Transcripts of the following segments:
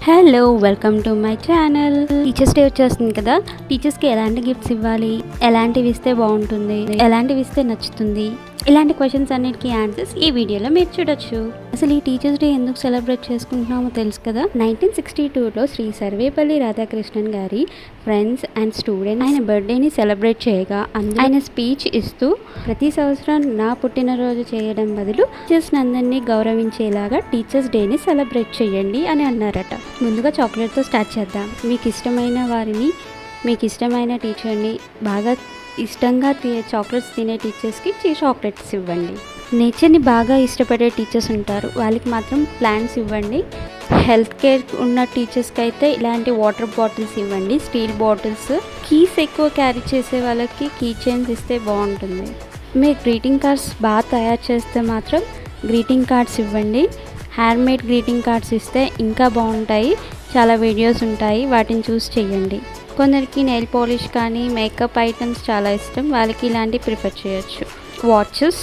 hello welcome to my channel teachers day వచ్చేస్తుంది కదా టీచర్స్కి ఎలాంటి గిఫ్ట్స్ ఇవ్వాలి ఎలాంటివి ఇస్తే బాగుంటుంది ఎలాంటివి ఇస్తే నచ్చుతుంది ఇలాంటి క్వశ్చన్స్ అన్నిటికీ ఆన్సర్స్ ఈ వీడియోలో మీరు చూడొచ్చు అసలు ఈ టీచర్స్ డే ఎందుకు సెలబ్రేట్ చేసుకుంటున్నామో తెలుసు కదా నైన్టీన్ సిక్స్టీ టూలో శ్రీ సర్వేపల్లి రాధాకృష్ణన్ గారి ఫ్రెండ్స్ అండ్ స్టూడెంట్స్ ఆయన బర్త్డేని సెలబ్రేట్ చేయగా అందు- ఆయన స్పీచ్ ఇస్తూ ప్రతి సంవత్సరం నా పుట్టినరోజు చేయడం బదులు టీచర్స్ అందరినీ గౌరవించేలాగా టీచర్స్ డేని సెలబ్రేట్ చేయండి అని అన్నారట ముందుగా చాక్లెట్తో స్టార్ట్ చేద్దాం మీకు ఇష్టమైన వారిని మీకు ఇష్టమైన టీచర్ని బాగా ఇష్టంగా తి చాక్లెట్స్ తినే టీచర్స్కి చీ చాక్లెట్స్ ఇవ్వండి నేచర్ని బాగా ఇష్టపడే టీచర్స్ ఉంటారు వాళ్ళకి మాత్రం ప్లాంట్స్ ఇవ్వండి హెల్త్ కేర్ ఉన్న టీచర్స్కి అయితే ఇలాంటి వాటర్ బాటిల్స్ ఇవ్వండి స్టీల్ బాటిల్స్ కీస్ ఎక్కువ క్యారీ చేసే వాళ్ళకి కీ చైన్స్ ఇస్తే బాగుంటుంది మీరు గ్రీటింగ్ కార్డ్స్ బాగా తయారు చేస్తే మాత్రం గ్రీటింగ్ కార్డ్స్ ఇవ్వండి హ్యాండ్ మేడ్ గ్రీటింగ్ కార్డ్స్ ఇస్తే ఇంకా బాగుంటాయి చాలా వీడియోస్ ఉంటాయి వాటిని చూసి చెయ్యండి కొందరికి నెయిల్ పాలిష్ కానీ మేకప్ ఐటమ్స్ చాలా ఇష్టం వాళ్ళకి ఇలాంటివి ప్రిఫర్ చేయొచ్చు వాచెస్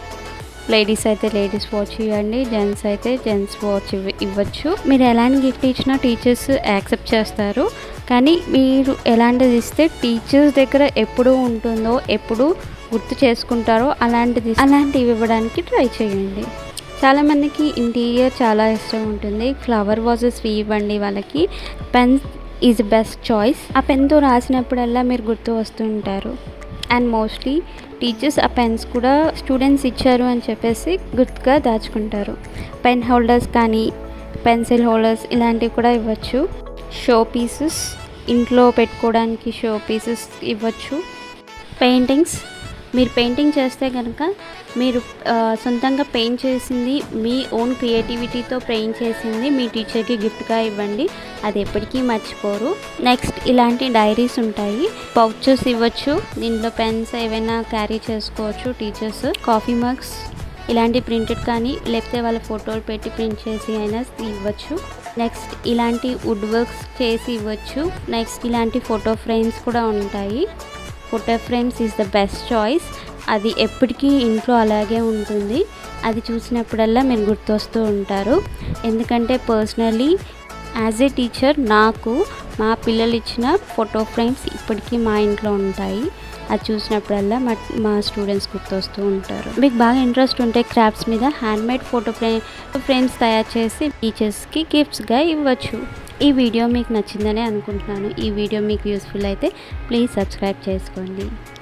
లేడీస్ అయితే లేడీస్ వాచ్ ఇవ్వండి జెంట్స్ అయితే జెంట్స్ వాచ్ ఇవ్వ ఇవ్వచ్చు మీరు ఎలాంటి గిఫ్ట్ ఇచ్చినా టీచర్స్ యాక్సెప్ట్ చేస్తారు కానీ మీరు ఎలాంటిది ఇస్తే టీచర్స్ దగ్గర ఎప్పుడు ఉంటుందో ఎప్పుడు గుర్తు చేసుకుంటారో అలాంటిది అలాంటివి ఇవ్వడానికి ట్రై చేయండి చాలామందికి ఇంటీరియర్ చాలా ఇష్టం ఉంటుంది ఫ్లవర్ వాజెస్ ఇవ్వండి వాళ్ళకి పెన్ ఈజ్ బెస్ట్ చాయిస్ ఆ పెన్తో రాసినప్పుడల్లా మీరు గుర్తు వస్తూ ఉంటారు అండ్ మోస్ట్లీ టీచర్స్ ఆ పెన్స్ కూడా స్టూడెంట్స్ ఇచ్చారు అని చెప్పేసి గుర్తుగా దాచుకుంటారు పెన్ హోల్డర్స్ కానీ పెన్సిల్ హోల్డర్స్ ఇలాంటివి కూడా ఇవ్వచ్చు షో పీసెస్ ఇంట్లో పెట్టుకోవడానికి షో పీసెస్ ఇవ్వచ్చు పెయింటింగ్స్ మీరు పెయింటింగ్ చేస్తే కనుక మీరు ఆ, సొంతంగా పెయింట్ చేసింది మీ ఓన్ క్రియేటివిటీతో పెయింట్ చేసింది మీ టీచర్కి గిఫ్ట్గా ఇవ్వండి అది ఎప్పటికీ మర్చిపోరు నెక్స్ట్ ఇలాంటి డైరీస్ ఉంటాయి పౌచెస్ ఇవ్వచ్చు దీంట్లో పెన్స్ ఏవైనా క్యారీ చేసుకోవచ్చు టీచర్స్ కాఫీ మగ్స్ ఇలాంటి ప్రింటెడ్ కానీ లేకపోతే వాళ్ళ ఫోటోలు పెట్టి ప్రింట్ చేసి అయినా ఇవ్వచ్చు నెక్స్ట్ ఇలాంటి వుడ్ వర్క్స్ చేసి ఇవ్వచ్చు నెక్స్ట్ ఇలాంటి ఫోటో ఫ్రేమ్స్ కూడా ఉంటాయి photo frames is the best choice అది ఎప్పటికీ ఇంట్లో అలాగే ఉంటుంది అది చూసినప్పుడల్లా మీరు గుర్తొస్తూ ఉంటారు ఎందుకంటే పర్సనలీ యాజ్ ఏ టీచర్ నాకు మా పిల్లలు ఇచ్చిన ఫోటో ఫ్రేమ్స్ ఇప్పటికీ మా ఇంట్లో ఉంటాయి అది చూసినప్పుడల్లా మా మా స్టూడెంట్స్ గుర్తొస్తూ ఉంటారు మీకు బాగా ఇంట్రెస్ట్ ఉంటే క్రాఫ్ట్స్ మీద handmade photo frame frames తయారు చేసి టీచర్స్కి గిఫ్ట్స్గా ఇవ్వచ్చు ఈ వీడియో మీకు నచ్చిందని అనుకుంటున్నాను ఈ వీడియో మీకు యూస్ఫుల్ అయితే ప్లీజ్ సబ్స్క్రైబ్ చేసుకోండి